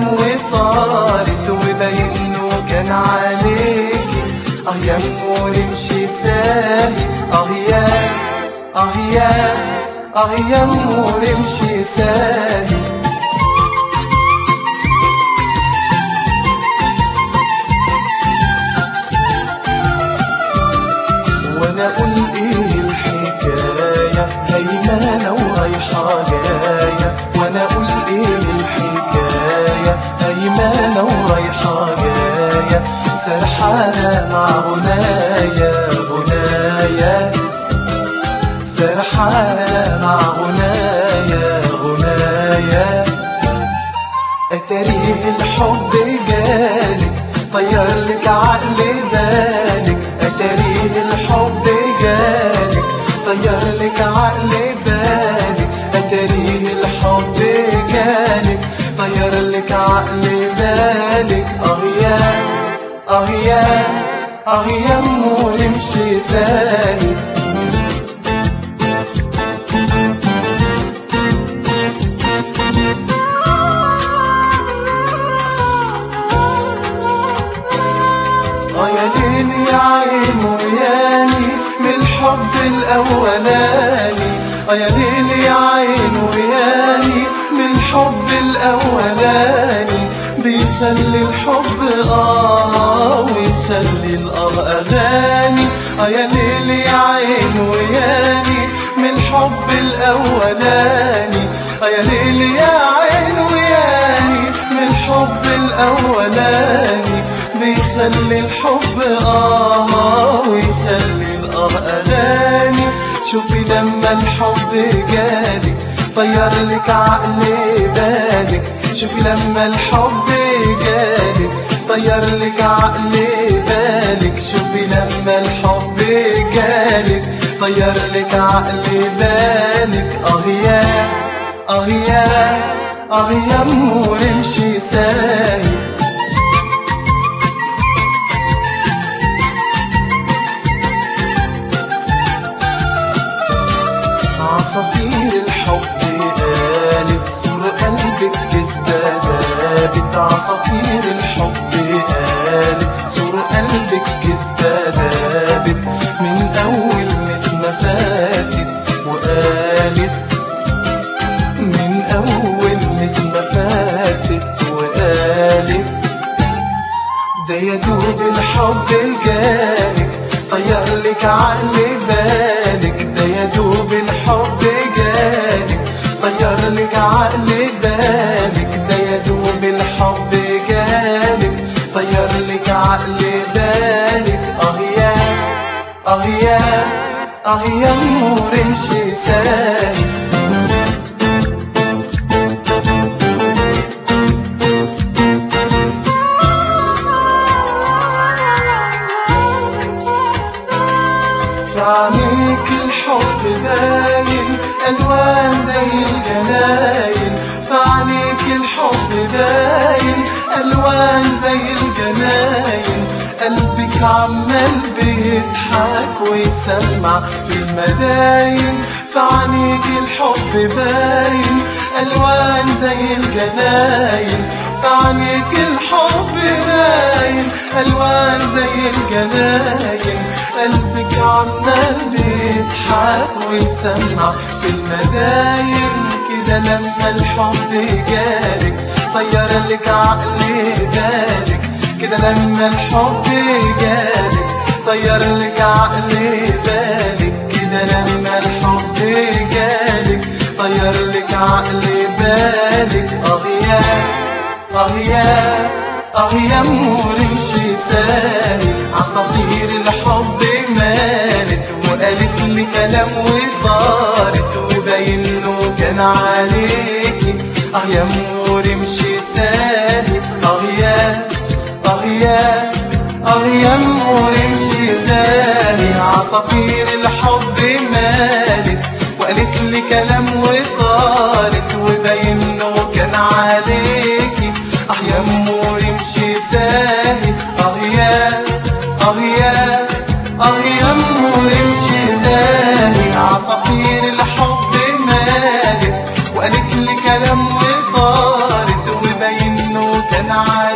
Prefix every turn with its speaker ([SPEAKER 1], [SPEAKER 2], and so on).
[SPEAKER 1] كلام وطارت وبينه كان عليكي اه يا أمو نمشي ساهي اه يا اه يا اه يا أمو نمشي ساهي وانا اقول ايه الحكاية هيمانة ورايحة جاية وانا اقول ايه الحكاية هيمانة ورايحة جاية سرحانة مع غنايا غنايا سرحانة مع غنايا غنايا اتاريه الحب جالك طير لك عقل بالك اتاريه الحب جالك طير لك عقل بالك اتاريه الحب جالك طير لك عقل بالك اه يا اه يا اه يا امو نمشي ساهي اه يا ليل يا عين وياني من الحب الاولاني اه يا ليل يا عين وياني من الحب الاولاني بيخلي الحب اه ويخلي الاه اغاني اه يا ليل يا عين وياني من الحب الاولاني اه يا ليل يا عين وياني من الحب الاولاني بيخلي الحب آه ويخلي الآه أغاني شوفي لما الحب جالك طير لك عقل بالك شوفي لما الحب جالك طير لك عقل بالك شوفي لما الحب جالك طير لك عقل بالك آه يا آه يا آه يا أمور امشي سايق عصافير الحب قالت سور قلبك كذبة دابت عصافير الحب قالت سور قلبك كذبة دابت من أول نسمة فاتت وقالت من أول نسمة فاتت وقالت ده يا دوب الحب جالك طير لك عقل بالك ده يا دوب الحب جالك طير لك عقل بالك ده يا دوب الحب جالك طير لك عقل بالك اه يا اه يا اه يا نور امشي سايق في عينيك الحب باين الوان زي الجناين في عينيك الحب باين الوان زي الجناين قلبك عمال بيضحك ويسمع في المداين في عينيك الحب باين الوان زي الجناين في عينيك الحب باين الوان زي الجناين قلبك عمال بيضحك ويسمع في المداين كده لما الحب جالك طير لك عقل بالك كده لما الحب جالك طير لك عقل بالك كده لما الحب جالك طير لك عقل بالك اه يا اه يا اه يا امور امشي سالي عصافير الحب مالت وقالت لي كلام وطارت وباين له كان عليكي اه يا امور امشي سالي اه يا اه يا اه يا امور امشي سالي عصافير الحب مالت وقالت لي كلام وطارت وباين له كان عليكي اه يا امور امشي ساهي اه يا اه يا اه يا امور امشي ساهي عصافير الحب مالت وقالت لي كلام وطارت وباين له العالم